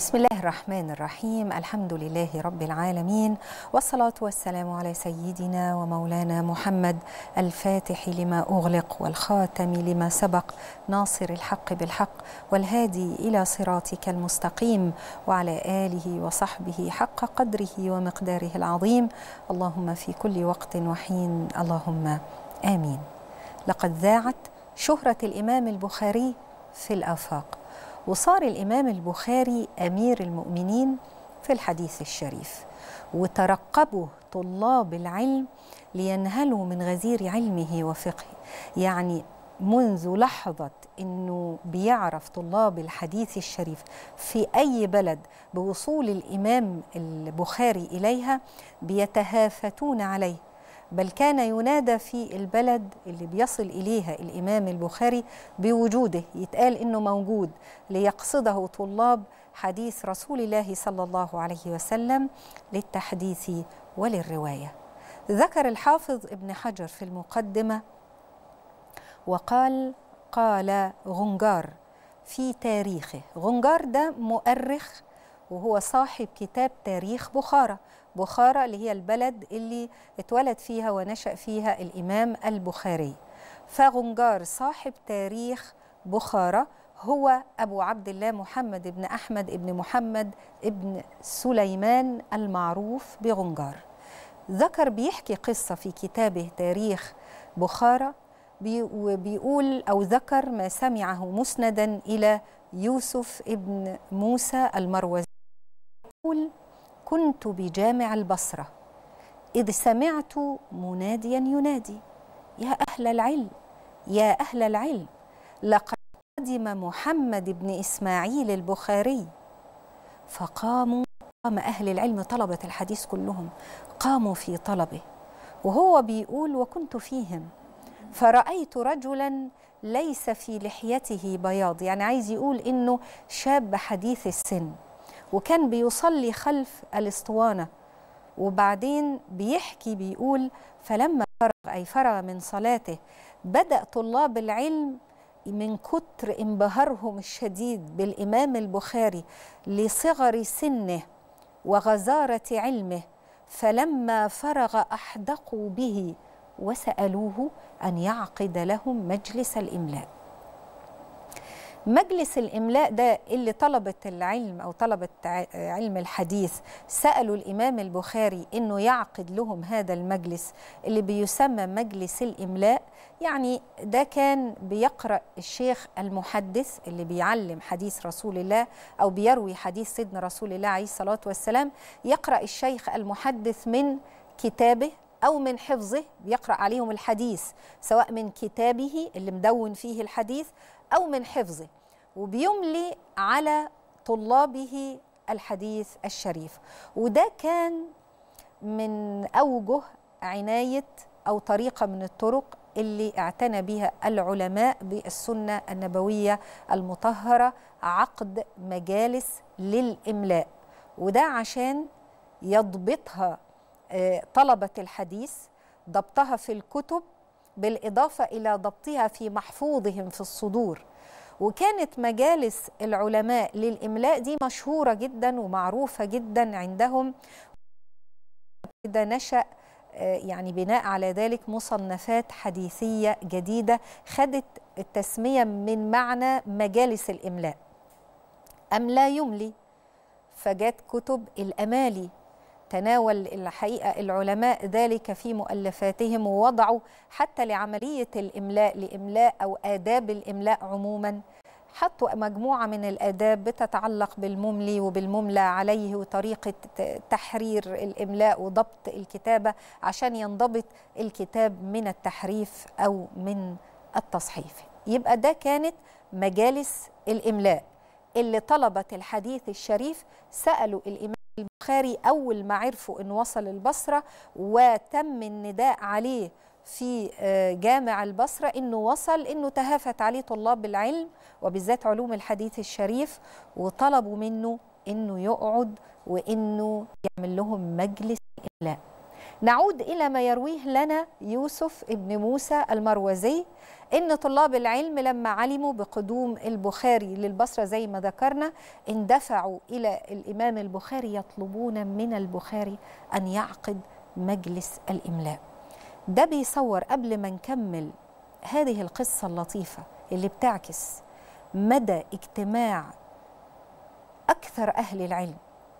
بسم الله الرحمن الرحيم الحمد لله رب العالمين والصلاة والسلام على سيدنا ومولانا محمد الفاتح لما أغلق والخاتم لما سبق ناصر الحق بالحق والهادي إلى صراطك المستقيم وعلى آله وصحبه حق قدره ومقداره العظيم اللهم في كل وقت وحين اللهم آمين لقد ذاعت شهرة الإمام البخاري في الآفاق وصار الإمام البخاري أمير المؤمنين في الحديث الشريف وترقبه طلاب العلم لينهلوا من غزير علمه وفقهه يعني منذ لحظة أنه بيعرف طلاب الحديث الشريف في أي بلد بوصول الإمام البخاري إليها بيتهافتون عليه بل كان ينادى في البلد اللي بيصل إليها الإمام البخاري بوجوده يتقال إنه موجود ليقصده طلاب حديث رسول الله صلى الله عليه وسلم للتحديث وللرواية ذكر الحافظ ابن حجر في المقدمة وقال قال غنجار في تاريخه غنجار ده مؤرخ وهو صاحب كتاب تاريخ بخارى بخارى اللي هي البلد اللي اتولد فيها ونشأ فيها الإمام البخاري فغنجار صاحب تاريخ بخارى هو أبو عبد الله محمد بن أحمد بن محمد بن سليمان المعروف بغنجار ذكر بيحكي قصة في كتابه تاريخ بخارى وبيقول أو ذكر ما سمعه مسندا إلى يوسف ابن موسى المروزي يقول كنت بجامع البصرة إذ سمعت مناديا ينادي يا أهل العلم يا أهل العلم لقد قدم محمد بن إسماعيل البخاري فقاموا قام أهل العلم طلبة الحديث كلهم قاموا في طلبه وهو بيقول وكنت فيهم فرأيت رجلا ليس في لحيته بياض يعني عايز يقول إنه شاب حديث السن وكان بيصلي خلف الاسطوانه وبعدين بيحكي بيقول فلما فرغ اي فرغ من صلاته بدا طلاب العلم من كتر انبهارهم الشديد بالامام البخاري لصغر سنه وغزاره علمه فلما فرغ احدقوا به وسالوه ان يعقد لهم مجلس الاملاء مجلس الإملاء ده اللي طلبة العلم أو طلبة علم الحديث سألوا الإمام البخاري إنه يعقد لهم هذا المجلس اللي بيسمى مجلس الإملاء يعني ده كان بيقرأ الشيخ المحدث اللي بيعلم حديث رسول الله أو بيروي حديث سيدنا رسول الله عليه الصلاة والسلام يقرأ الشيخ المحدث من كتابه أو من حفظه بيقرأ عليهم الحديث سواء من كتابه اللي مدون فيه الحديث أو من حفظه وبيملي على طلابه الحديث الشريف وده كان من أوجه عناية أو طريقة من الطرق اللي اعتنى بها العلماء بالسنة النبوية المطهرة عقد مجالس للإملاء وده عشان يضبطها طلبة الحديث ضبطها في الكتب بالإضافة إلى ضبطها في محفوظهم في الصدور وكانت مجالس العلماء للإملاء دي مشهورة جدا ومعروفة جدا عندهم كده نشأ يعني بناء على ذلك مصنفات حديثية جديدة خدت التسمية من معنى مجالس الإملاء أم لا يملي فجت كتب الأمالي تناول الحقيقة العلماء ذلك في مؤلفاتهم ووضعوا حتى لعملية الإملاء لإملاء أو آداب الإملاء عموما حطوا مجموعة من الآداب بتتعلق بالمملي وبالمملى عليه وطريقة تحرير الإملاء وضبط الكتابة عشان ينضبط الكتاب من التحريف أو من التصحيف يبقى ده كانت مجالس الإملاء اللي طلبة الحديث الشريف سألوا الإمام البخاري أول ما عرفوا أن وصل البصرة وتم النداء عليه في جامع البصرة أنه وصل أنه تهافت عليه طلاب العلم وبالذات علوم الحديث الشريف وطلبوا منه أنه يقعد وأنه يعمل لهم مجلس إملاء نعود إلى ما يرويه لنا يوسف ابن موسى المروزي إن طلاب العلم لما علموا بقدوم البخاري للبصرة زي ما ذكرنا اندفعوا إلى الإمام البخاري يطلبون من البخاري أن يعقد مجلس الإملاء ده بيصور قبل ما نكمل هذه القصة اللطيفة اللي بتعكس مدى اجتماع أكثر أهل العلم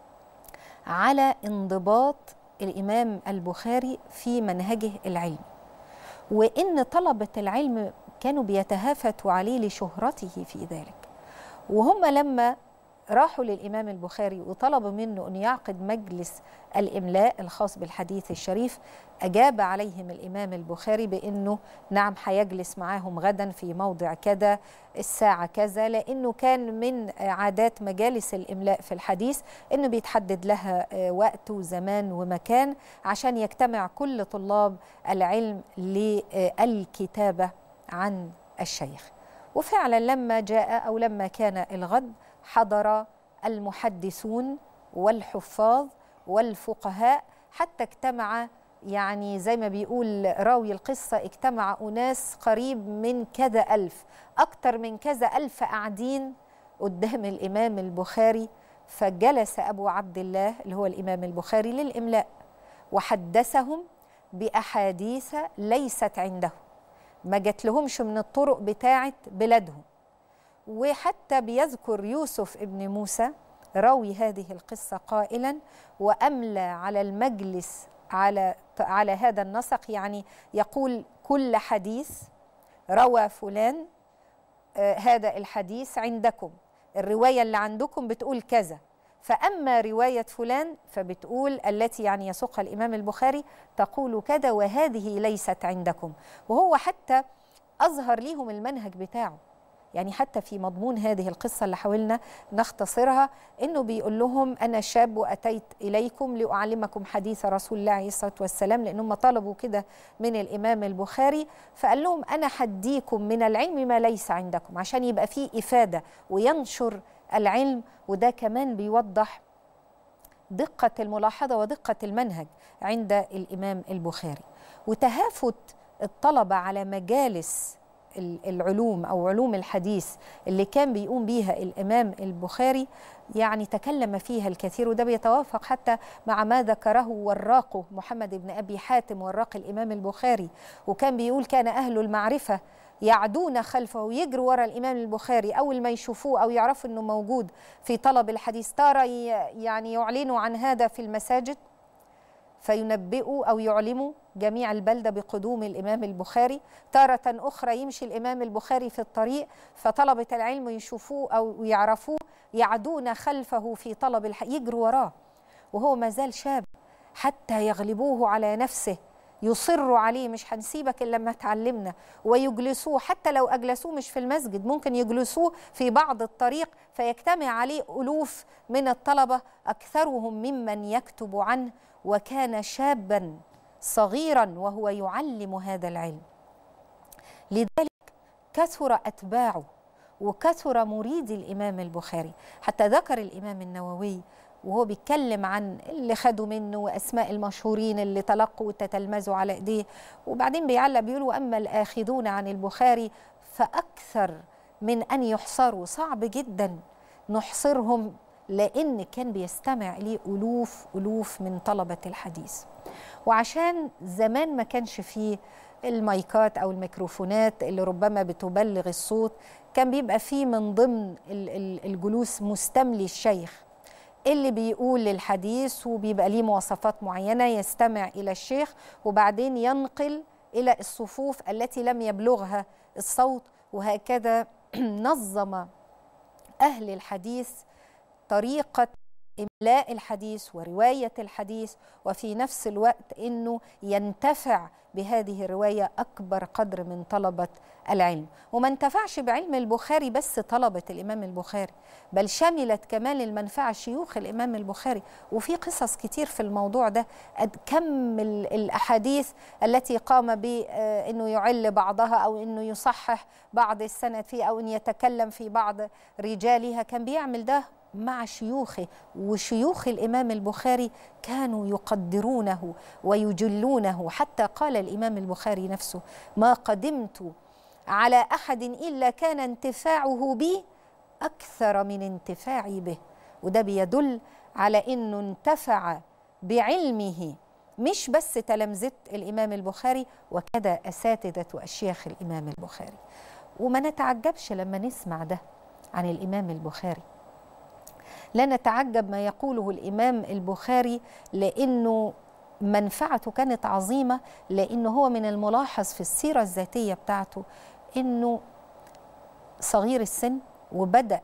على انضباط الإمام البخاري في منهجه العلمي وإن طلبة العلم كانوا بيتهافتوا عليه لشهرته في ذلك وهم لما راحوا للإمام البخاري وطلبوا منه أن يعقد مجلس الإملاء الخاص بالحديث الشريف أجاب عليهم الإمام البخاري بأنه نعم هيجلس معاهم غدا في موضع كذا الساعة كذا لأنه كان من عادات مجالس الإملاء في الحديث أنه بيتحدد لها وقت وزمان ومكان عشان يجتمع كل طلاب العلم للكتابة عن الشيخ وفعلا لما جاء أو لما كان الغد حضر المحدثون والحفاظ والفقهاء حتى اجتمع يعني زي ما بيقول راوي القصة اجتمع أناس قريب من كذا ألف أكتر من كذا ألف قاعدين قدام الإمام البخاري فجلس أبو عبد الله اللي هو الإمام البخاري للإملاء وحدثهم بأحاديث ليست عنده ما جات لهمش من الطرق بتاعة بلادهم وحتى بيذكر يوسف ابن موسى راوي هذه القصة قائلا وأملى على المجلس على على هذا النسق يعني يقول كل حديث روى فلان آه هذا الحديث عندكم الرواية اللي عندكم بتقول كذا فأما رواية فلان فبتقول التي يعني يسوقها الإمام البخاري تقول كذا وهذه ليست عندكم وهو حتى أظهر ليهم المنهج بتاعه يعني حتى في مضمون هذه القصة اللي حاولنا نختصرها إنه بيقول لهم أنا شاب وأتيت إليكم لأعلمكم حديث رسول الله عليه الصلاة والسلام لأنهم طلبوا كده من الإمام البخاري فقال لهم أنا حديكم من العلم ما ليس عندكم عشان يبقى فيه إفادة وينشر العلم وده كمان بيوضح دقة الملاحظة ودقة المنهج عند الإمام البخاري وتهافت الطلبة على مجالس العلوم او علوم الحديث اللي كان بيقوم بيها الامام البخاري يعني تكلم فيها الكثير وده بيتوافق حتى مع ما ذكره وراقه محمد بن ابي حاتم وراق الامام البخاري وكان بيقول كان اهل المعرفه يعدون خلفه ويجروا ورا الامام البخاري اول ما يشوفوه او يعرفوا انه موجود في طلب الحديث ترى يعني يعلنوا عن هذا في المساجد فينبئوا او يعلموا جميع البلدة بقدوم الإمام البخاري تارة أخرى يمشي الإمام البخاري في الطريق فطلبة العلم يشوفوه أو يعرفوه يعدون خلفه في طلب الح... يجروا وراه وهو ما زال شاب حتى يغلبوه على نفسه يصروا عليه مش هنسيبك الا لما تعلمنا ويجلسوه حتى لو اجلسوه مش في المسجد ممكن يجلسوه في بعض الطريق فيجتمع عليه الوف من الطلبه اكثرهم ممن يكتب عنه وكان شابا صغيرا وهو يعلم هذا العلم لذلك كثر اتباعه وكثر مريدي الامام البخاري حتى ذكر الامام النووي وهو بيتكلم عن اللي خدوا منه واسماء المشهورين اللي تلقوا وتتلمذوا على ايديه وبعدين بيعلق بيقول واما الاخذون عن البخاري فاكثر من ان يحصروا صعب جدا نحصرهم لان كان بيستمع اليه الوف الوف من طلبه الحديث وعشان زمان ما كانش فيه المايكات او الميكروفونات اللي ربما بتبلغ الصوت كان بيبقى فيه من ضمن الجلوس مستملي الشيخ اللي بيقول الحديث وبيبقى ليه مواصفات معينه يستمع الى الشيخ وبعدين ينقل الى الصفوف التي لم يبلغها الصوت وهكذا نظم اهل الحديث طريقه املاء الحديث وروايه الحديث وفي نفس الوقت انه ينتفع بهذه الروايه اكبر قدر من طلبه العلم وما انتفعش بعلم البخاري بس طلبه الامام البخاري بل شملت كمان المنفعه شيوخ الامام البخاري وفي قصص كتير في الموضوع ده كم الاحاديث التي قام بانه يعل بعضها او انه يصحح بعض السند فيه او ان يتكلم في بعض رجالها كان بيعمل ده مع شيوخه وشيوخ الإمام البخاري كانوا يقدرونه ويجلونه حتى قال الإمام البخاري نفسه ما قدمت على أحد إلا كان انتفاعه بي أكثر من انتفاعي به وده بيدل على أنه انتفع بعلمه مش بس تلامذة الإمام البخاري وكذا أساتذة وأشياخ الإمام البخاري وما نتعجبش لما نسمع ده عن الإمام البخاري لا نتعجب ما يقوله الإمام البخاري لأنه منفعته كانت عظيمة لأنه هو من الملاحظ في السيرة الذاتية بتاعته أنه صغير السن وبدأ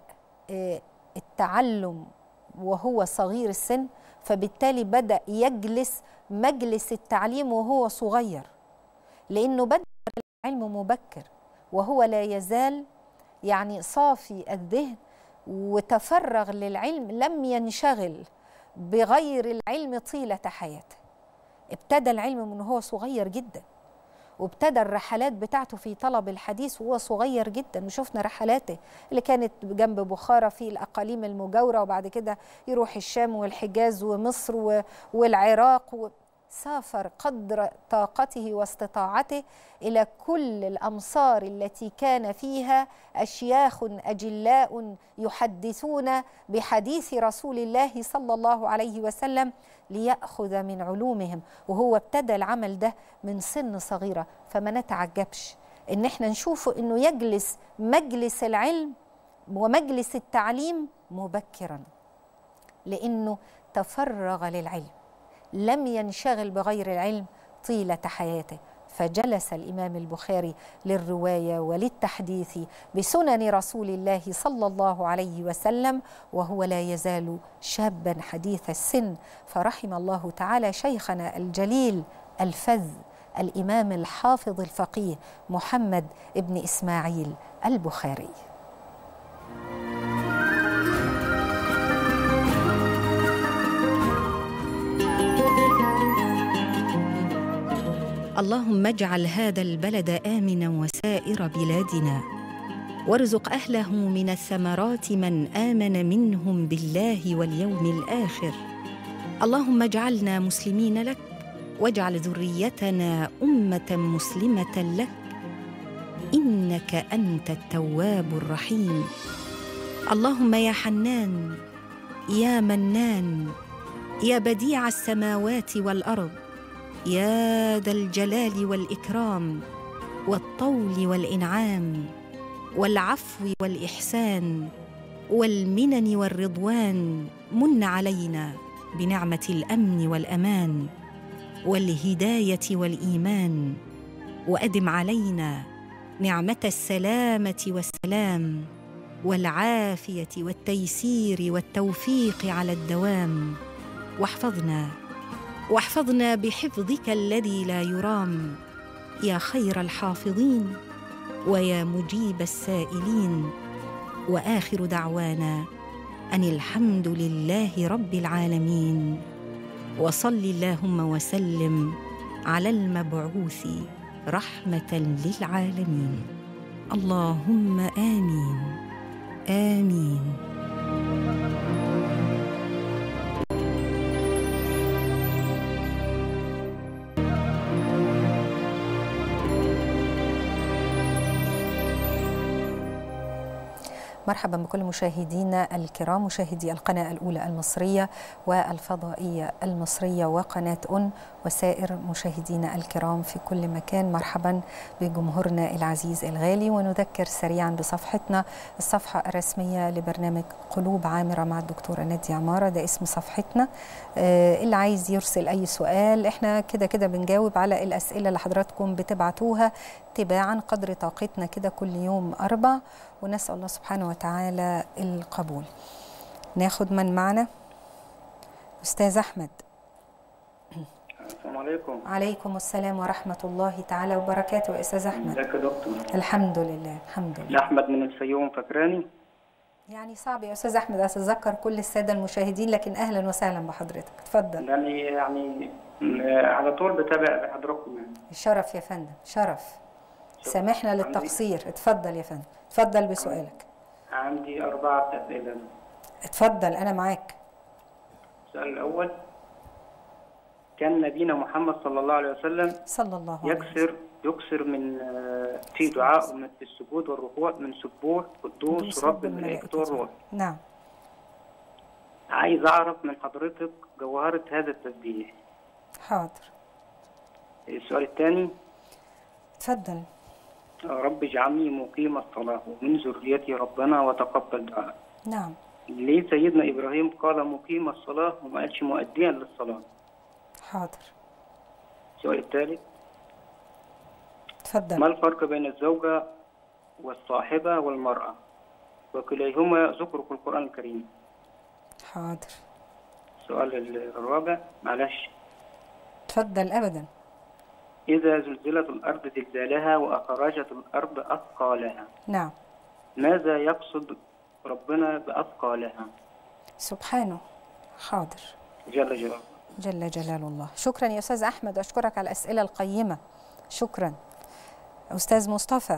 التعلم وهو صغير السن فبالتالي بدأ يجلس مجلس التعليم وهو صغير لأنه بدأ العلم مبكر وهو لا يزال يعني صافي الذهن وتفرغ للعلم لم ينشغل بغير العلم طيلة حياته ابتدى العلم من هو صغير جدا وابتدى الرحلات بتاعته في طلب الحديث وهو صغير جدا وشفنا رحلاته اللي كانت جنب بخارى في الأقاليم المجاورة وبعد كده يروح الشام والحجاز ومصر والعراق و... سافر قدر طاقته واستطاعته الى كل الامصار التي كان فيها اشياخ اجلاء يحدثون بحديث رسول الله صلى الله عليه وسلم لياخذ من علومهم وهو ابتدى العمل ده من سن صغيره فما نتعجبش ان احنا نشوفه انه يجلس مجلس العلم ومجلس التعليم مبكرا لانه تفرغ للعلم لم ينشغل بغير العلم طيله حياته فجلس الامام البخاري للروايه وللتحديث بسنن رسول الله صلى الله عليه وسلم وهو لا يزال شابا حديث السن فرحم الله تعالى شيخنا الجليل الفذ الامام الحافظ الفقيه محمد ابن اسماعيل البخاري اللهم اجعل هذا البلد امنا وسائر بلادنا وارزق اهله من الثمرات من امن منهم بالله واليوم الاخر اللهم اجعلنا مسلمين لك واجعل ذريتنا امه مسلمه لك انك انت التواب الرحيم اللهم يا حنان يا منان يا بديع السماوات والارض يا ذا الجلال والاكرام والطول والانعام والعفو والاحسان والمنن والرضوان من علينا بنعمه الامن والامان والهدايه والايمان وادم علينا نعمه السلامه والسلام والعافيه والتيسير والتوفيق على الدوام واحفظنا واحفظنا بحفظك الذي لا يرام يا خير الحافظين ويا مجيب السائلين واخر دعوانا ان الحمد لله رب العالمين وصل اللهم وسلم على المبعوث رحمه للعالمين اللهم امين امين مرحبا بكل مشاهدينا الكرام مشاهدي القناة الأولى المصرية والفضائية المصرية وقناة أن وسائر مشاهدينا الكرام في كل مكان مرحبا بجمهورنا العزيز الغالي ونذكر سريعا بصفحتنا الصفحة الرسمية لبرنامج قلوب عامرة مع الدكتورة نادية عمارة ده اسم صفحتنا آه اللي عايز يرسل أي سؤال احنا كده كده بنجاوب على الأسئلة اللي حضراتكم بتبعتوها تباعا قدر طاقتنا كده كل يوم أربع ونسأل الله سبحانه وتعالى القبول ناخد من معنا أستاذ أحمد السلام عليكم عليكم السلام ورحمة الله تعالى وبركاته يا أستاذ أحمد ازيك يا دكتور الحمد لله الحمد لله احمد من الفيوم فاكراني يعني صعب يا أستاذ أحمد أتذكر كل السادة المشاهدين لكن أهلا وسهلا بحضرتك اتفضل يعني يعني م- على طول بتابع حضراتكم يعني الشرف يا فندم شرف سامحنا للتقصير اتفضل يا فندم اتفضل بسؤالك عندي أربعة أسئلة اتفضل انا معاك السؤال الأول كان نبينا محمد صلى الله عليه وسلم صلى الله عليه وسلم يكسر يكسر من آه، في دعاء من في السجود والركوع من سبوح قدوس قدوس رب الملائكة والروح نعم عايز أعرف من حضرتك جوهرة هذا التسبيح حاضر السؤال الثاني اتفضل رب اجعلني مقيم الصلاة ومن ذريتي ربنا وتقبل دعاء نعم ليه سيدنا إبراهيم قال مقيم الصلاة وما قالش مؤديا للصلاة حاضر السؤال الثالث اتفضل ما الفرق بين الزوجة والصاحبة والمرأة وكليهما ذكر في القرآن الكريم حاضر السؤال الرابع معلش اتفضل ابدا إذا زلزلت الأرض زلزالها وأخرجت الأرض أثقالها نعم ماذا يقصد ربنا بأثقالها سبحانه حاضر جل جلاله جل جلال الله شكرا يا استاذ احمد اشكرك على الاسئله القيمه شكرا استاذ مصطفى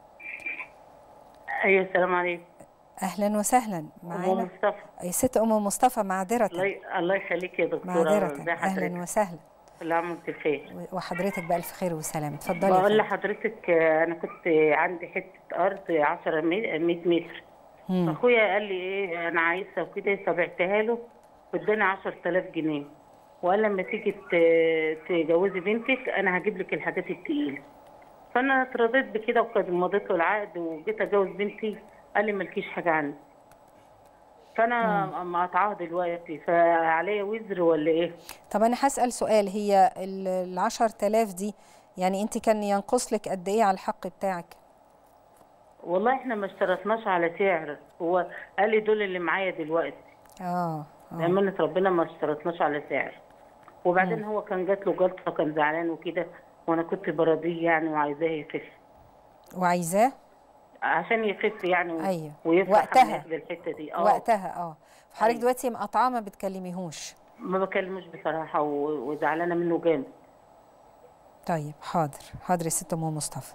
ايوه السلام عليكم اهلا وسهلا ام معانا مصطفى اي ست ام مصطفى معذره الله ي- الله يخليك يا دكتوره معذره ازي اهلا حضرتك وسهلا كل عام وانت بخير وحضرتك بالف خير وسلام اتفضلي يا بقول فندم. لحضرتك آه، انا كنت عندي حته ارض 10 100 متر مم. اخويا قال لي ايه انا عايزها وكده فبعتها له واداني 10000 جنيه وقال لما تيجي ت- تجوزي بنتك انا هجيب لك الحاجات التقيله فانا اترضيت بكده وكان مضيت له العقد وجيت اجوز بنتي قال لي مالكيش حاجه عندي فانا مقاطعاه دلوقتي فعليا وزر ولا ايه؟ طب انا هسال سؤال هي ال ال 10000 دي يعني انت كان ينقص لك قد ايه على الحق بتاعك والله احنا ما اشترطناش على سعر هو قال لي دول اللي معايا دلوقتي اه اه بأمانة ربنا ما اشترطناش على سعر وبعدين هو كان جات له جلطة كان زعلان وكده وانا كنت براضيه يعني وعايزاه يخف وعايزاه عشان يخف يعني و- أيوة. ويفتح وقتها. عمليات للحتة دي اه وقتها اه حضرتك أيوة. دلوقتي مقاطعه ما بتكلميهوش ما بكلموش بصراحة و- وزعلانة منه جامد طيب حاضر حاضر يا ست ام مصطفى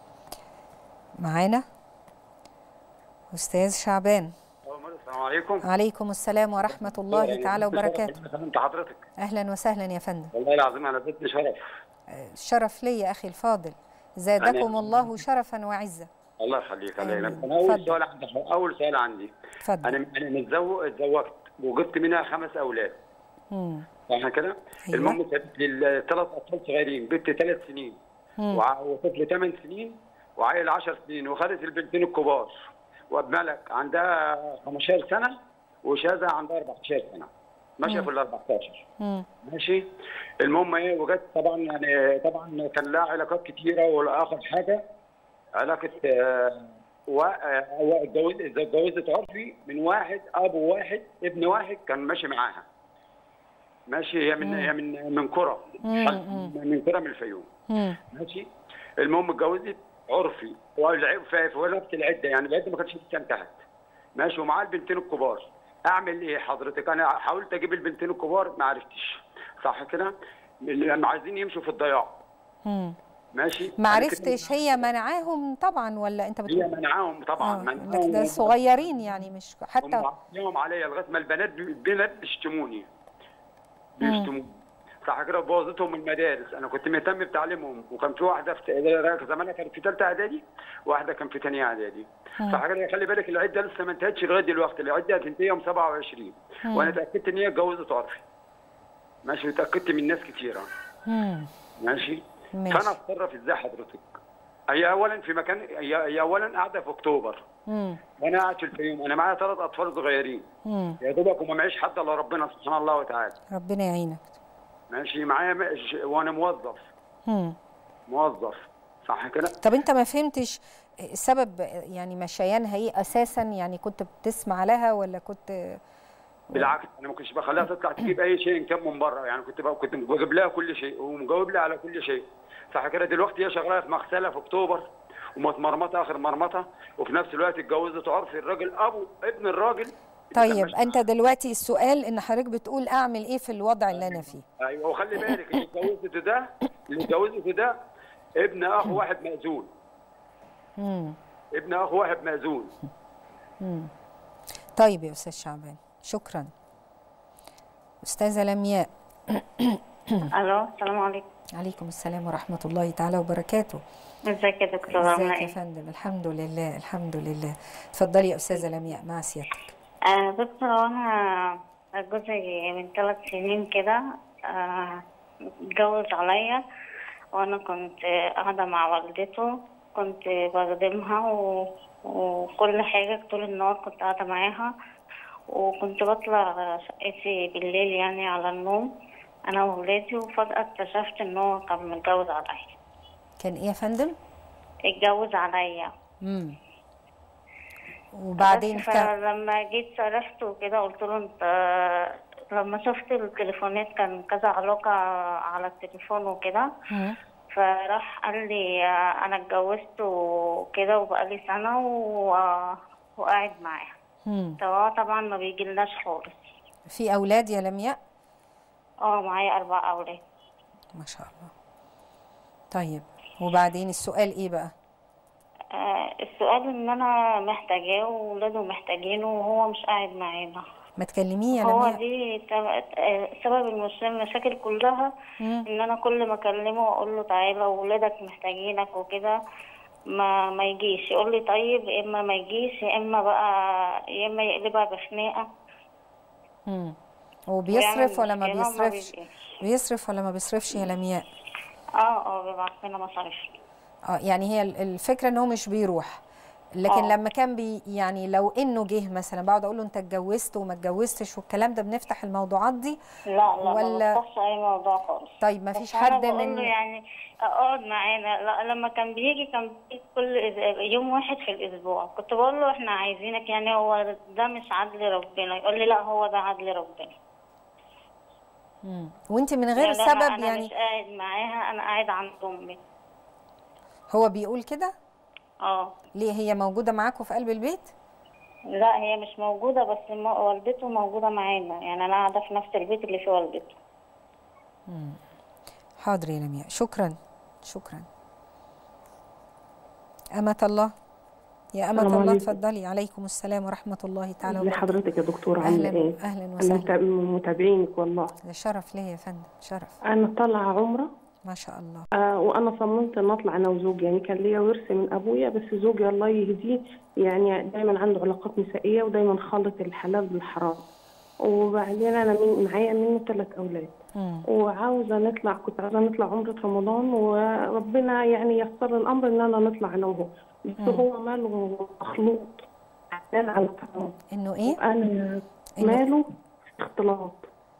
معانا استاذ شعبان السلام عليكم عليكم السلام ورحمه الله تعالى وبركاته سلمت حضرتك اهلا وسهلا يا فندم والله العظيم انا زدت شرف الشرف لي يا اخي الفاضل زادكم الله شرفا وعزه الله يخليك الله آمين. يخليك انا اول اتفضل. سؤال عندي اول سؤال عندي اتفضل انا انا متزوج اتزوجت وجبت منها خمس اولاد مم. صح كده؟ أيوة. المهم سابت لي ثلاث اطفال صغيرين بنت ثلاث سنين مم. وع- وطفل ثمان سنين وعيل 10 سنين وخدت البنتين الكبار وبملك عندها 15 سنه وشاذة عندها 14 سنه ماشيه في ال 14 مم. ماشي المهم ايه وجت طبعا يعني طبعا كان لها علاقات كتيره والاخر حاجه علاقه آه، و- آه، هو اتجوز اتجوزت عرفي من واحد ابو واحد ابن واحد كان ماشي معاها ماشي هي من هي من من كره مم. من كره من الفيوم مم. ماشي المهم اتجوزت عرفي والعيب في في وقت العده يعني العده ما كانتش لسه انتهت ماشي ومعاه البنتين الكبار اعمل ايه حضرتك انا حاولت اجيب البنتين الكبار ما عرفتش صح كده لما عايزين يمشوا في الضياع مم. ماشي ما أنا عرفتش كده- هي منعاهم طبعا ولا انت هي بتقول منعاهم طبعا اه منعاهم لك ده صغيرين يعني مش حتى هم عطيهم عليا لغايه ما البنات البنات بيشتموني بيشتموني صح كده بوظتهم من المدارس انا كنت مهتم بتعليمهم وكان في واحده في زمانها كانت في ثالثه اعدادي واحده كان في ثانيه اعدادي صح كده خلي بالك العده لسه ما انتهتش لغايه دلوقتي العده هتنتهي يوم 27 وانا اتاكدت ان هي اتجوزت عرفي ماشي وتاكدت من ناس كتيره مم. ماشي ماشي. فانا اتصرف ازاي حضرتك هي اولا في مكان هي هي اولا قاعده في اكتوبر مم. وانا قاعد في الفيوم انا معايا ثلاث اطفال صغيرين مم. يا دوبك وما معيش حد الا ربنا سبحان الله وتعالى ربنا يعينك ماشي معايا مش- وانا موظف مم. موظف صح كده طب انت ما فهمتش سبب يعني مشيانها ايه اساسا يعني كنت بتسمع لها ولا كنت بالعكس انا ما كنتش بخليها تطلع تجيب اي شيء إن كان من بره يعني كنت بقى كنت بجيب لها كل شيء ومجاوب لها على كل شيء صح كده دلوقتي هي شغاله في مغسله في اكتوبر ومتمرمطه اخر مرمطه وفي نفس الوقت اتجوزت عرفي الراجل ابو ابن الراجل اللي كان طيب ماشي انت دلوقتي السؤال ان حضرتك بتقول اعمل ايه في الوضع اللي انا فيه ايوه وخلي بالك اللي اتجوزته ده اللي اتجوزته ده ابن اخ واحد مأذون مم. ابن اخ واحد مأذون طيب يا استاذ شعبان شكرا استاذه لمياء الو السلام عليكم عليكم السلام ورحمه الله تعالى وبركاته ازيك يا دكتوره عامله ازيك يا ايه فندم الحمد لله الحمد لله اتفضلي يا استاذه لمياء مع سيادتك آه دكتوره انا جوزي من ثلاث سنين كده آه، اتجوز عليا وانا كنت قاعده مع والدته كنت بخدمها و... وكل حاجه طول النهار كنت قاعده معاها وكنت بطلع شقتي بالليل يعني على النوم انا وولادي وفجاه اكتشفت ان هو كان متجوز عليا كان ايه يا فندم اتجوز عليا امم وبعدين بس كان فلما جيت صرحت وكده قلت له انت لما شفت التليفونات كان كذا علاقة على التليفون وكده مم. فراح قال لي آه، انا اتجوزت وكده وبقالي سنة و... وقاعد معاها مم. فهو طبعا ما بيجيلناش خالص في اولاد يا لمياء اه معايا اربع اولاد ما شاء الله طيب وبعدين السؤال ايه بقى آه السؤال ان انا محتاجاه وولاده محتاجينه وهو مش قاعد معانا ما تكلميه يا هو لمياء دي تب- آه، سبب المش- المشاكل كلها مم. ان انا كل ما اكلمه واقول له تعالى ولادك محتاجينك وكده ما ما يجيش يقول لي طيب يا اما ما يجيش يا اما بقى يا اما يقلبها بخناقه مم. ويعمل وبيصرف ولا ما مشكلة وما بيصرفش بيجيش. بيصرف ولا ما بيصرفش يا لمياء اه اه بيبعت لنا مصاريف اه يعني هي ال- الفكره ان هو مش بيروح لكن آه. لما كان بي يعني لو انه جه مثلا بقعد اقول له انت اتجوزت وما اتجوزتش والكلام ده بنفتح الموضوعات دي لا لا ولا- ما بفتحش اي موضوع خالص طيب ما بس فيش أنا حد بقول من له يعني اقعد معانا لا لما كان بيجي كان بيجي كل أس- يوم واحد في الاسبوع كنت بقول له احنا عايزينك يعني هو ده مش عدل ربنا يقول لي لا هو ده عدل ربنا مم. وانت من غير لا، لا، سبب انا يعني مش قاعد معاها انا قاعد عند امي هو بيقول كده اه ليه هي موجوده معاكم في قلب البيت لا هي مش موجوده بس م- والدته موجوده معانا يعني انا قاعده في نفس البيت اللي فيه والدته حاضر يا لمياء شكرا شكرا أمة الله يا أمة السلام الله عليكم. اتفضلي عليكم السلام ورحمة الله تعالى ازي وبركاته حضرتك يا دكتور عامله أهلا ايه؟ أهلا انا وسهلا متابع- من متابعينك والله ده شرف ليا يا فندم شرف انا طالعه عمره ما شاء الله آه وانا صممت ان اطلع انا وزوجي يعني كان ليا ورث من ابويا بس زوجي الله يهديه يعني دايما عنده علاقات نسائيه ودايما خالط الحلال بالحرام وبعدين انا من معايا منه ثلاث اولاد مم. وعاوزه نطلع كنت عاوزه نطلع عمره رمضان وربنا يعني يسر الامر ان انا نطلع انا وهو بس هو ماله مخلوط حلال على حرام إنه إيه وانا إنه- ماله اختلاط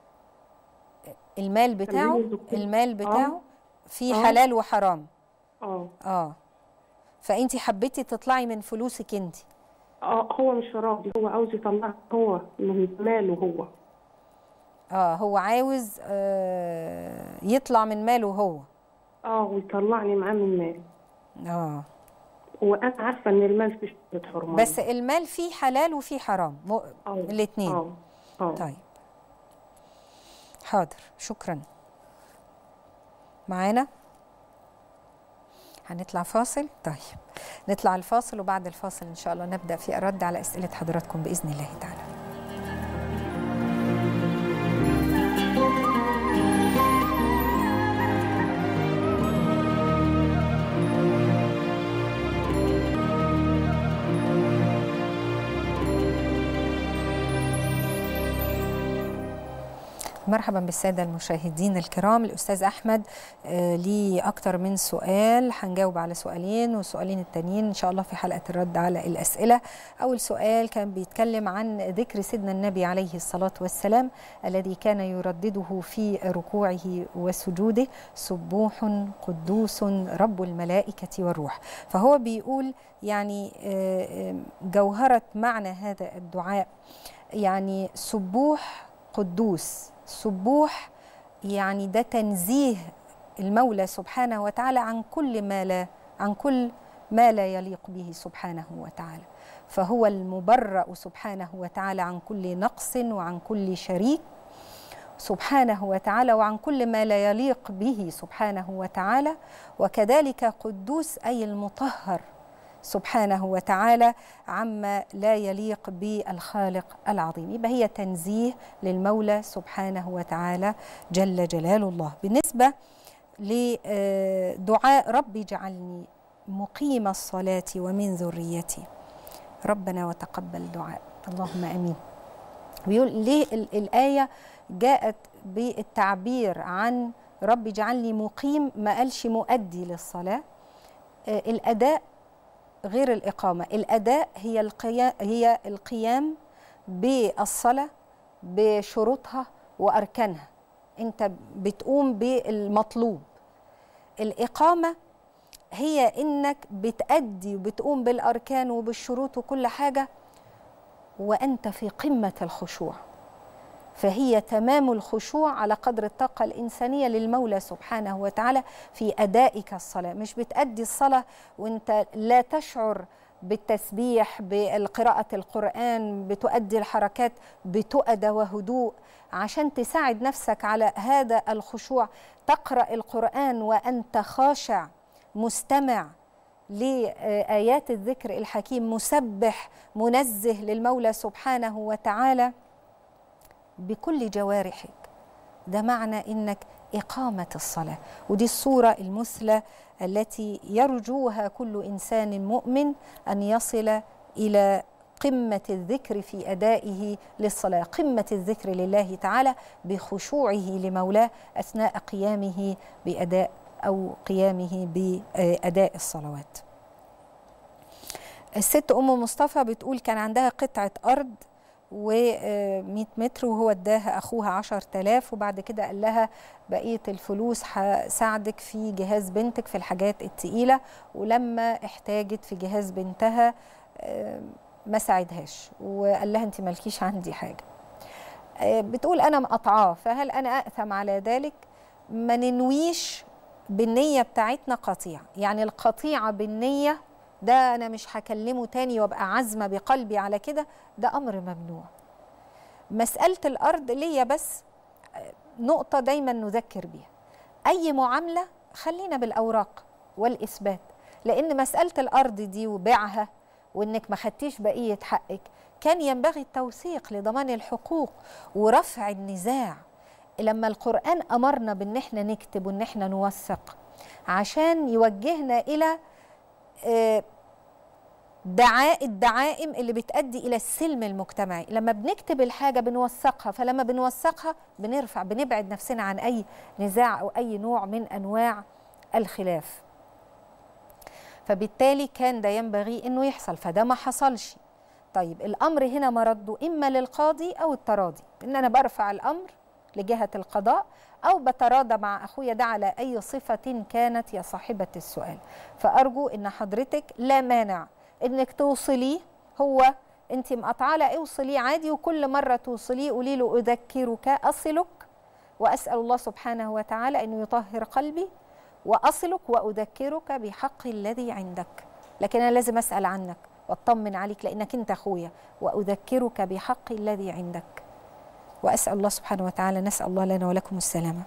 المال بتاعه خليني دكتور. المال بتاعه فيه آه. حلال وحرام اه اه فأنت حبيتي تطلعي من فلوسك أنت اه هو مش راضي هو عاوز يطلع هو من ماله هو اه هو عاوز آه يطلع من ماله هو اه ويطلعني معاه من مال اه وانا عارفه ان المال فيه شويه حرمه بس المال فيه حلال وفيه حرام م... آه. الاثنين اه اه طيب حاضر شكرا معانا هنطلع فاصل طيب نطلع الفاصل وبعد الفاصل ان شاء الله نبدا في الرد على اسئله حضراتكم باذن الله تعالى مرحبا بالساده المشاهدين الكرام الاستاذ احمد آه ليه اكتر من سؤال هنجاوب على سؤالين والسؤالين التانيين ان شاء الله في حلقه الرد على الاسئله اول سؤال كان بيتكلم عن ذكر سيدنا النبي عليه الصلاه والسلام الذي كان يردده في ركوعه وسجوده سبوح قدوس رب الملائكه والروح فهو بيقول يعني آه، آه، جوهره معنى هذا الدعاء يعني سبوح قدوس سبوح يعني ده تنزيه المولى سبحانه وتعالى عن كل ما لا عن كل ما لا يليق به سبحانه وتعالى فهو المبرأ سبحانه وتعالى عن كل نقص وعن كل شريك سبحانه وتعالى وعن كل ما لا يليق به سبحانه وتعالى وكذلك قدوس أي المطهر سبحانه وتعالى عما لا يليق بالخالق العظيم يبقى هي تنزيه للمولى سبحانه وتعالى جل جلال الله بالنسبة لدعاء ربي اجعلني مقيم الصلاة ومن ذريتي ربنا وتقبل دعاء اللهم امين بيقول ليه الآية جاءت بالتعبير عن رب اجعلني مقيم ما قالش مؤدي للصلاة الأداء غير الإقامة الأداء هي القيام, هي القيام بالصلاة بشروطها وأركانها أنت بتقوم بالمطلوب الإقامة هي إنك بتأدي وبتقوم بالأركان وبالشروط وكل حاجة وأنت في قمة الخشوع فهي تمام الخشوع على قدر الطاقة الإنسانية للمولى سبحانه وتعالى في أدائك الصلاة مش بتأدي الصلاة وانت لا تشعر بالتسبيح بالقراءة القرآن بتؤدي الحركات بتؤدى وهدوء عشان تساعد نفسك على هذا الخشوع تقرأ القرآن وأنت خاشع مستمع لآيات الذكر الحكيم مسبح منزه للمولى سبحانه وتعالى بكل جوارحك ده معنى انك اقامه الصلاه ودي الصوره المثلى التي يرجوها كل انسان مؤمن ان يصل الى قمه الذكر في ادائه للصلاه قمه الذكر لله تعالى بخشوعه لمولاه اثناء قيامه باداء او قيامه باداء الصلوات الست ام مصطفى بتقول كان عندها قطعه ارض و100 متر وهو اداها اخوها 10000 وبعد كده قال لها بقيه الفلوس هساعدك في جهاز بنتك في الحاجات التقيله ولما احتاجت في جهاز بنتها ما ساعدهاش وقال لها انت مالكيش عندي حاجه بتقول انا مقطعاه فهل انا اثم على ذلك ما ننويش بالنيه بتاعتنا قطيع يعني القطيعه بالنيه ده انا مش هكلمه تاني وابقى عزمه بقلبي على كده ده امر ممنوع مساله الارض ليا بس نقطه دايما نذكر بيها اي معامله خلينا بالاوراق والاثبات لان مساله الارض دي وبيعها وانك ما خدتيش بقيه حقك كان ينبغي التوثيق لضمان الحقوق ورفع النزاع لما القران امرنا بان احنا نكتب وان احنا نوثق عشان يوجهنا الى دعاء الدعائم اللي بتؤدي الى السلم المجتمعي لما بنكتب الحاجه بنوثقها فلما بنوثقها بنرفع بنبعد نفسنا عن اي نزاع او اي نوع من انواع الخلاف فبالتالي كان ده ينبغي انه يحصل فده ما حصلش طيب الامر هنا مرده اما للقاضي او التراضي ان انا برفع الامر لجهه القضاء او بتراضى مع اخويا ده على اي صفه كانت يا صاحبه السؤال فارجو ان حضرتك لا مانع انك توصليه هو انت مقطعه لا اوصليه عادي وكل مره توصليه قولي له اذكرك اصلك واسال الله سبحانه وتعالى انه يطهر قلبي واصلك واذكرك بحق الذي عندك لكن انا لازم اسال عنك واطمن عليك لانك انت اخويا واذكرك بحق الذي عندك واسال الله سبحانه وتعالى نسال الله لنا ولكم السلامه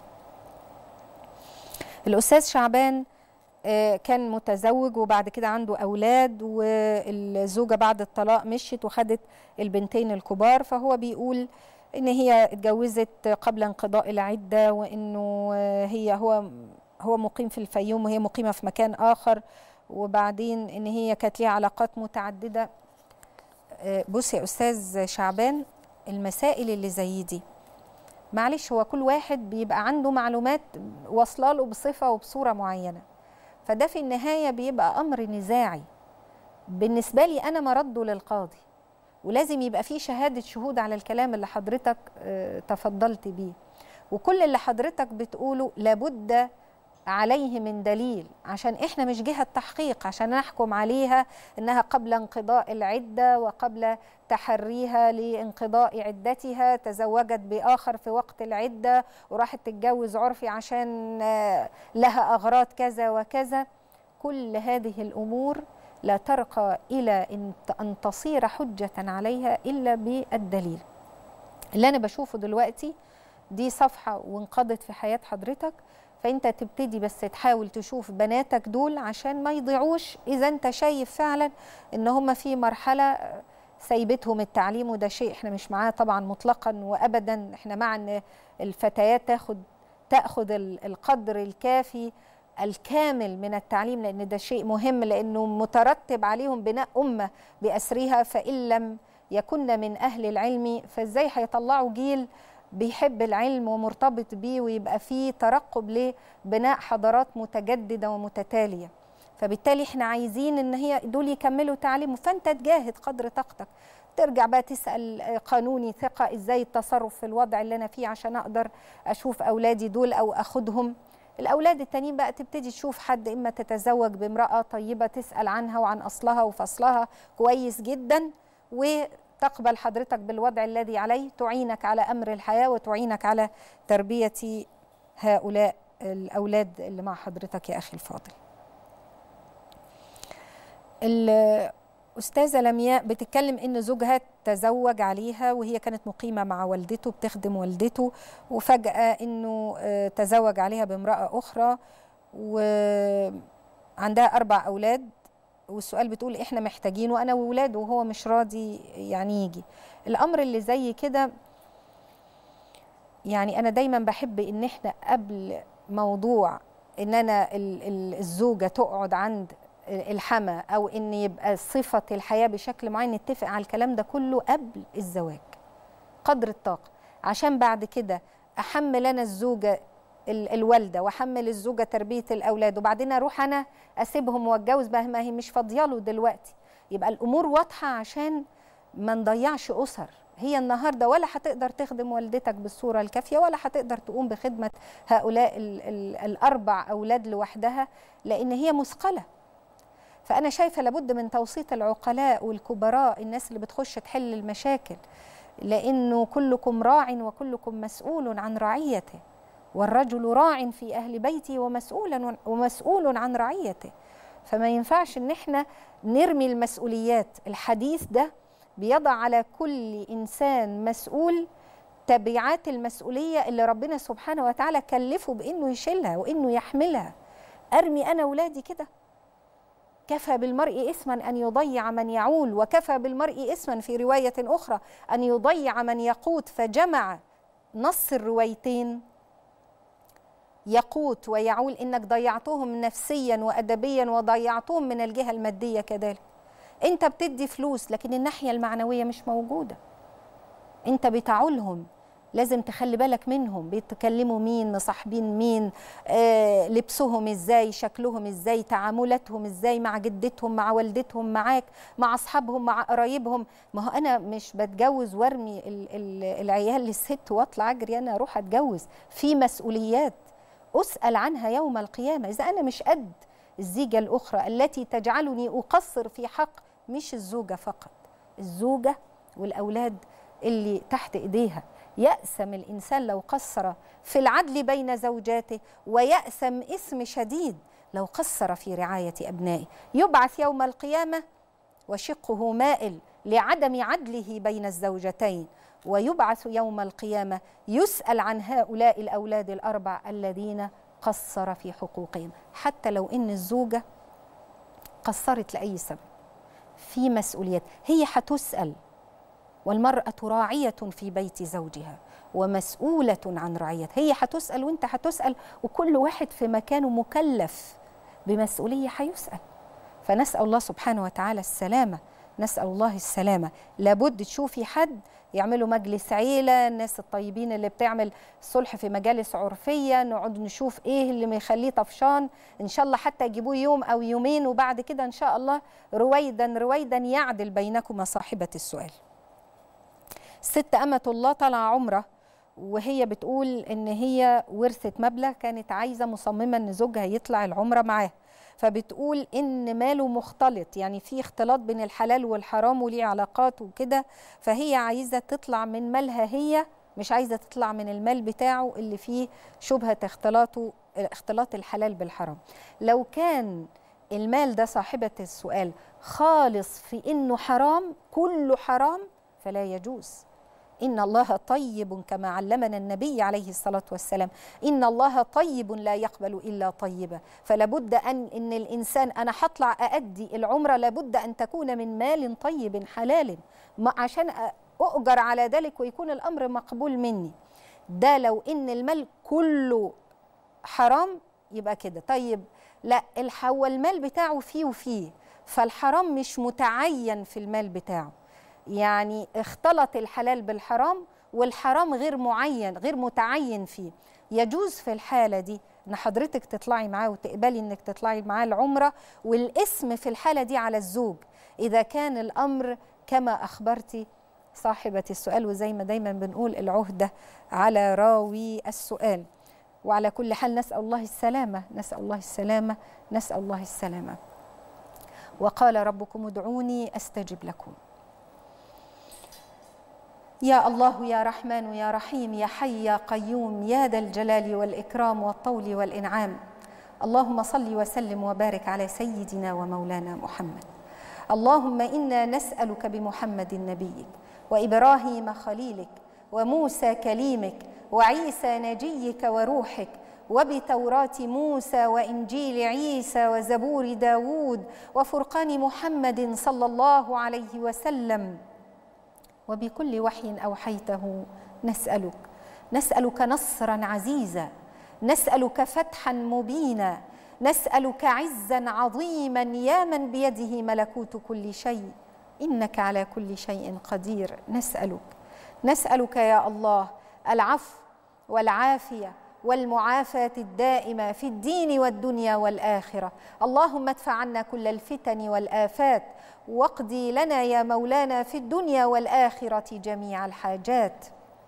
الاستاذ شعبان كان متزوج وبعد كده عنده اولاد والزوجه بعد الطلاق مشيت وخدت البنتين الكبار فهو بيقول ان هي اتجوزت قبل انقضاء العده وانه هي هو هو مقيم في الفيوم وهي مقيمه في مكان اخر وبعدين ان هي كانت ليها علاقات متعدده بص يا استاذ شعبان المسائل اللي زي دي معلش هو كل واحد بيبقى عنده معلومات واصله له بصفه وبصوره معينه فده في النهايه بيبقى امر نزاعي بالنسبه لي انا مرده للقاضي ولازم يبقى فيه شهاده شهود على الكلام اللي حضرتك تفضلت بيه وكل اللي حضرتك بتقوله لابد عليه من دليل عشان احنا مش جهه تحقيق عشان نحكم عليها انها قبل انقضاء العده وقبل تحريها لانقضاء عدتها تزوجت باخر في وقت العده وراحت تتجوز عرفي عشان لها اغراض كذا وكذا كل هذه الامور لا ترقى الى ان تصير حجه عليها الا بالدليل اللي انا بشوفه دلوقتي دي صفحه وانقضت في حياه حضرتك فانت تبتدي بس تحاول تشوف بناتك دول عشان ما يضيعوش اذا انت شايف فعلا ان هم في مرحله سايبتهم التعليم وده شيء احنا مش معاه طبعا مطلقا وابدا احنا مع ان الفتيات تاخد تاخذ القدر الكافي الكامل من التعليم لان ده شيء مهم لانه مترتب عليهم بناء امه باسرها فان لم يكن من اهل العلم فازاي هيطلعوا جيل بيحب العلم ومرتبط بيه ويبقى فيه ترقب لبناء حضارات متجدده ومتتاليه فبالتالي احنا عايزين ان هي دول يكملوا تعليم فانت تجاهد قدر طاقتك ترجع بقى تسال قانوني ثقه ازاي التصرف في الوضع اللي انا فيه عشان اقدر اشوف اولادي دول او اخدهم الاولاد التانيين بقى تبتدي تشوف حد اما تتزوج بامراه طيبه تسال عنها وعن اصلها وفصلها كويس جدا وتقبل حضرتك بالوضع الذي عليه تعينك على امر الحياه وتعينك على تربيه هؤلاء الاولاد اللي مع حضرتك يا اخي الفاضل الأستاذة لمياء بتتكلم إن زوجها تزوج عليها وهي كانت مقيمة مع والدته بتخدم والدته وفجأة إنه تزوج عليها بامرأة أخرى وعندها أربع أولاد والسؤال بتقول إحنا محتاجينه أنا وولاده وهو مش راضي يعني يجي الأمر اللي زي كده يعني أنا دايما بحب إن إحنا قبل موضوع إن أنا الزوجة تقعد عند الحما او ان يبقى صفه الحياه بشكل معين نتفق على الكلام ده كله قبل الزواج قدر الطاقه عشان بعد كده احمل انا الزوجه الوالده واحمل الزوجه تربيه الاولاد وبعدين اروح انا اسيبهم واتجوز بقى ما هي مش فاضيه له دلوقتي يبقى الامور واضحه عشان ما نضيعش اسر هي النهارده ولا هتقدر تخدم والدتك بالصوره الكافيه ولا هتقدر تقوم بخدمه هؤلاء ال ال الاربع اولاد لوحدها لان هي مثقله فأنا شايفة لابد من توسيط العقلاء والكبراء الناس اللي بتخش تحل المشاكل لأنه كلكم راع وكلكم مسؤول عن رعيته والرجل راع في أهل بيته ومسؤول ومسؤول عن رعيته فما ينفعش إن احنا نرمي المسؤوليات الحديث ده بيضع على كل إنسان مسؤول تبعات المسؤولية اللي ربنا سبحانه وتعالى كلفه بإنه يشيلها وإنه يحملها أرمي أنا ولادي كده كفى بالمرء إثما أن يضيع من يعول وكفى بالمرء إثما في رواية أخرى أن يضيع من يقوت فجمع نص الروايتين يقوت ويعول إنك ضيعتهم نفسيا وأدبيا وضيعتهم من الجهة المادية كذلك أنت بتدي فلوس لكن الناحية المعنوية مش موجودة أنت بتعولهم لازم تخلي بالك منهم بيتكلموا مين مصاحبين مين آه لبسهم ازاي شكلهم ازاي تعاملاتهم ازاي مع جدتهم مع والدتهم معاك مع اصحابهم مع قرايبهم ما هو انا مش بتجوز وارمي ال ال العيال للست واطلع اجري انا اروح اتجوز في مسؤوليات اسال عنها يوم القيامه اذا انا مش قد الزيجه الاخرى التي تجعلني اقصر في حق مش الزوجه فقط الزوجه والاولاد اللي تحت ايديها يأسم الإنسان لو قصر في العدل بين زوجاته ويأسم إثم شديد لو قصر في رعاية أبنائه يبعث يوم القيامة وشقه مائل لعدم عدله بين الزوجتين ويبعث يوم القيامة يسأل عن هؤلاء الأولاد الأربع الذين قصر في حقوقهم حتى لو إن الزوجة قصرت لأي سبب في مسؤوليات هي هتسأل والمرأة راعية في بيت زوجها ومسؤولة عن رعيتها هي هتسأل وانت هتسأل وكل واحد في مكانه مكلف بمسؤولية هيسأل فنسأل الله سبحانه وتعالى السلامة نسأل الله السلامة لابد تشوفي حد يعملوا مجلس عيلة الناس الطيبين اللي بتعمل صلح في مجالس عرفية نقعد نشوف ايه اللي مخليه طفشان ان شاء الله حتى يجيبوه يوم او يومين وبعد كده ان شاء الله رويدا رويدا يعدل بينكما صاحبة السؤال ست أمة الله طلع عمرة وهي بتقول إن هي ورثت مبلغ كانت عايزة مصممة إن زوجها يطلع العمرة معاها فبتقول إن ماله مختلط يعني في اختلاط بين الحلال والحرام وليه علاقات وكده فهي عايزة تطلع من مالها هي مش عايزة تطلع من المال بتاعه اللي فيه شبهة اختلاطه اختلاط الحلال بالحرام لو كان المال ده صاحبة السؤال خالص في إنه حرام كله حرام فلا يجوز إن الله طيب كما علمنا النبي عليه الصلاة والسلام إن الله طيب لا يقبل إلا طيبا فلابد أن إن الإنسان أنا هطلع أأدي العمرة لابد أن تكون من مال طيب حلال ما عشان أؤجر على ذلك ويكون الأمر مقبول مني ده لو إن المال كله حرام يبقى كده طيب لا هو المال بتاعه فيه وفيه فالحرام مش متعين في المال بتاعه يعني اختلط الحلال بالحرام والحرام غير معين غير متعين فيه يجوز في الحالة دي ان حضرتك تطلعي معاه وتقبلي انك تطلعي معاه العمرة والاسم في الحالة دي على الزوج اذا كان الامر كما اخبرتي صاحبة السؤال وزي ما دايما بنقول العهدة على راوي السؤال وعلى كل حال نسأل الله السلامة نسأل الله السلامة نسأل الله السلامة وقال ربكم ادعوني أستجب لكم يا الله يا رحمن يا رحيم يا حي يا قيوم يا ذا الجلال والإكرام والطول والإنعام اللهم صل وسلم وبارك على سيدنا ومولانا محمد اللهم إنا نسألك بمحمد نبيك وإبراهيم خليلك وموسى كليمك وعيسى نجيك وروحك وبتوراة موسى وإنجيل عيسى وزبور داود وفرقان محمد صلى الله عليه وسلم وبكل وحي أوحيته نسألك نسألك نصرا عزيزا نسألك فتحا مبينا نسألك عزا عظيما يا من بيده ملكوت كل شيء إنك على كل شيء قدير نسألك نسألك يا الله العفو والعافية والمعافاة الدائمة في الدين والدنيا والآخرة اللهم ادفع عنا كل الفتن والآفات واقضي لنا يا مولانا في الدنيا والآخرة جميع الحاجات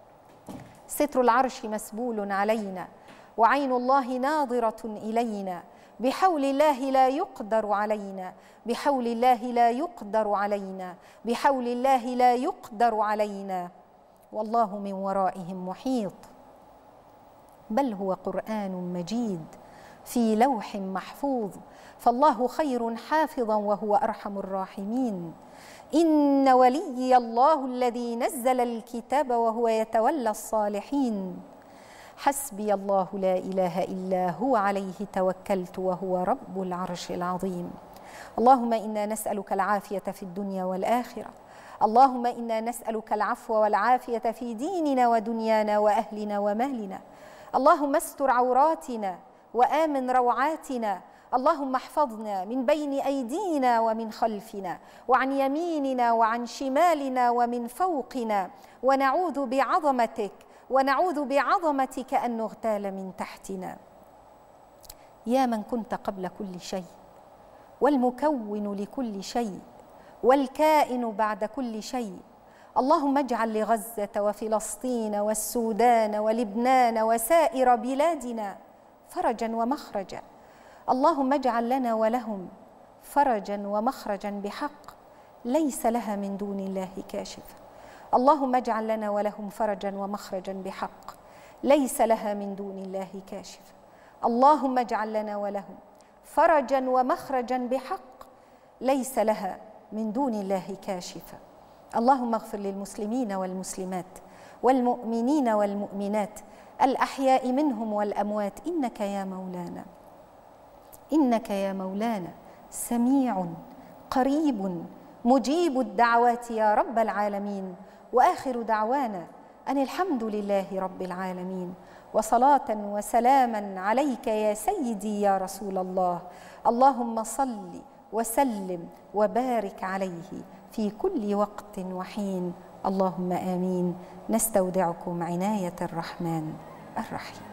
ستر العرش مسبول علينا وعين الله ناظرة إلينا بحول الله لا يقدر علينا بحول الله لا يقدر علينا بحول الله لا يقدر علينا والله من ورائهم محيط بل هو قرآن مجيد في لوح محفوظ فالله خير حافظا وهو أرحم الراحمين إن ولي الله الذي نزل الكتاب وهو يتولى الصالحين حسبي الله لا إله إلا هو عليه توكلت وهو رب العرش العظيم اللهم إنا نسألك العافية في الدنيا والآخرة اللهم إنا نسألك العفو والعافية في ديننا ودنيانا وأهلنا ومالنا اللهم استر عوراتنا وآمن روعاتنا اللهم احفظنا من بين أيدينا ومن خلفنا وعن يميننا وعن شمالنا ومن فوقنا ونعوذ بعظمتك ونعوذ بعظمتك أن نغتال من تحتنا يا من كنت قبل كل شيء والمكون لكل شيء والكائن بعد كل شيء اللهم اجعل لغزه وفلسطين والسودان ولبنان وسائر بلادنا فرجا ومخرجا اللهم اجعل لنا ولهم فرجا ومخرجا بحق ليس لها من دون الله كاشفه اللهم اجعل لنا ولهم فرجا ومخرجا بحق ليس لها من دون الله كاشفه اللهم اجعل لنا ولهم فرجا ومخرجا بحق ليس لها من دون الله كاشفه اللهم اغفر للمسلمين والمسلمات والمؤمنين والمؤمنات الاحياء منهم والاموات انك يا مولانا انك يا مولانا سميع قريب مجيب الدعوات يا رب العالمين واخر دعوانا ان الحمد لله رب العالمين وصلاه وسلاما عليك يا سيدي يا رسول الله اللهم صل وسلم وبارك عليه في كل وقت وحين اللهم امين نستودعكم عنايه الرحمن الرحيم